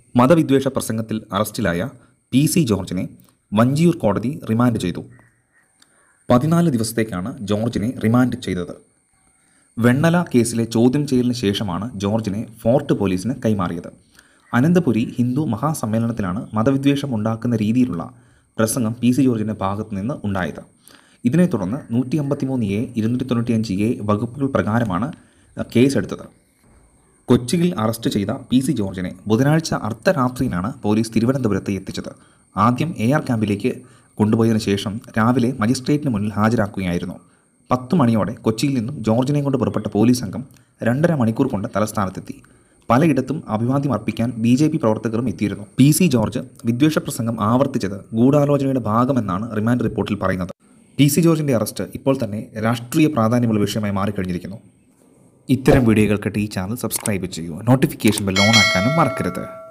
മതവിദ്വേഷ പ്രസംഗത്തിൽ അറസ്റ്റിലായ P C ജോർജിനെ വഞ്ചിയൂർ കോടതി റിമാൻഡ് ചെയ്തു പതിനാല് ദിവസത്തേക്കാണ് ജോർജിനെ റിമാൻഡ് ചെയ്തത് വെണ്ണല കേസിലെ ചോദ്യം ചെയ്യലിന് ശേഷമാണ് ജോർജിനെ ഫോർട്ട് പോലീസിന് കൈമാറിയത് അനന്തപുരി ഹിന്ദു മഹാസമ്മേളനത്തിലാണ് മതവിദ്വേഷം ഉണ്ടാക്കുന്ന രീതിയിലുള്ള പ്രസംഗം പി സി ജോർജിൻ്റെ ഭാഗത്തു നിന്ന് ഉണ്ടായത് ഇതിനെ തുടർന്ന് നൂറ്റി അമ്പത്തിമൂന്ന് എ ഇരുന്നൂറ്റി തൊണ്ണൂറ്റിയഞ്ച് എ വകുപ്പുകൾ പ്രകാരമാണ് കേസെടുത്തത് കൊച്ചിയിൽ അറസ്റ്റ് ചെയ്ത പി സി ജോർജിനെ ബുധനാഴ്ച അർദ്ധരാത്രിയിലാണ് പോലീസ് തിരുവനന്തപുരത്ത് എത്തിച്ചത് ആദ്യം എ ആർ ക്യാമ്പിലേക്ക് കൊണ്ടുപോയതിനു ശേഷം രാവിലെ മജിസ്ട്രേറ്റിന് മുന്നിൽ ഹാജരാക്കുകയായിരുന്നു പത്ത് മണിയോടെ കൊച്ചിയിൽ നിന്നും ജോർജിനെ കൊണ്ട് പുറപ്പെട്ട പോലീസ് സംഘം രണ്ടര മണിക്കൂർ കൊണ്ട് തലസ്ഥാനത്തെത്തി പലയിടത്തും അഭിവാദ്യം അർപ്പിക്കാൻ ബി ജെ പി പ്രവർത്തകരും എത്തിയിരുന്നു പി സി ജോർജ് വിദ്വേഷ പ്രസംഗം ആവർത്തിച്ചത് ഗൂഢാലോചനയുടെ ഭാഗമെന്നാണ് റിമാൻഡ് റിപ്പോർട്ടിൽ പറയുന്നത് പി സി ജോർജിൻ്റെ അറസ്റ്റ് ഇപ്പോൾ തന്നെ രാഷ്ട്രീയ പ്രാധാന്യമുള്ള വിഷയമായി മാറിക്കഴിഞ്ഞിരിക്കുന്നു ഇത്തരം വീഡിയോകൾക്കായിട്ട് ഈ ചാനൽ സബ്സ്ക്രൈബ് ചെയ്യൂ നോട്ടിഫിക്കേഷൻ ബെൽ ഓൺ ആക്കാനും മറക്കരുത്